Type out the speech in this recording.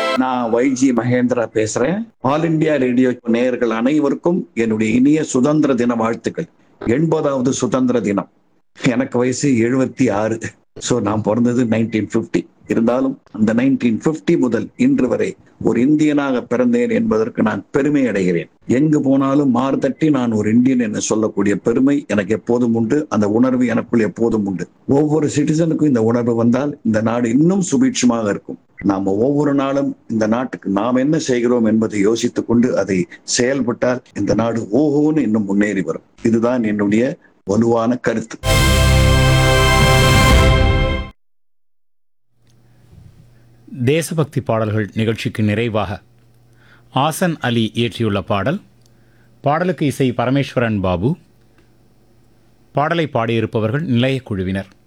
நான் வைஜி மகேந்திரா பேசுறேன் all India radio நேயர்கள் அனைவருக்கும் என்னுடைய இனிய சுதந்திர தின வாழ்த்துக்கள் எண்பதாவது சுதந்திர தினம் எனக்கு வயசு எழுபத்தி ஆறு சோ நான் பிறந்தது நைன்டீன் பிப்டி இருந்தாலும் அந்த நைன்டீன் பிப்டி முதல் இன்று வரை ஒரு இந்தியனாக பிறந்தேன் என்பதற்கு நான் பெருமை அடைகிறேன் எங்கு போனாலும் மார்தட்டி நான் ஒரு இந்தியன் என்று சொல்லக்கூடிய பெருமை எனக்கு எப்போதும் உண்டு அந்த உணர்வு எனக்குள் எப்போதும் உண்டு ஒவ்வொரு சிட்டிசனுக்கும் இந்த உணர்வு வந்தால் இந்த நாடு இன்னும் சுபீட்சமாக இருக்கும் நாம ஒவ்வொரு நாளும் இந்த நாட்டுக்கு நாம் என்ன செய்கிறோம் என்பதை யோசித்துக் கொண்டு அதை செயல்பட்டால் இந்த நாடு ஓஹோன்னு இன்னும் முன்னேறி வரும் இதுதான் என்னுடைய வலுவான கருத்து தேசபக்தி பாடல்கள் நிகழ்ச்சிக்கு நிறைவாக ஆசன் அலி இயற்றியுள்ள பாடல் பாடலுக்கு இசை பரமேஸ்வரன் பாபு பாடலை பாடியிருப்பவர்கள் நிலையக் குழுவினர்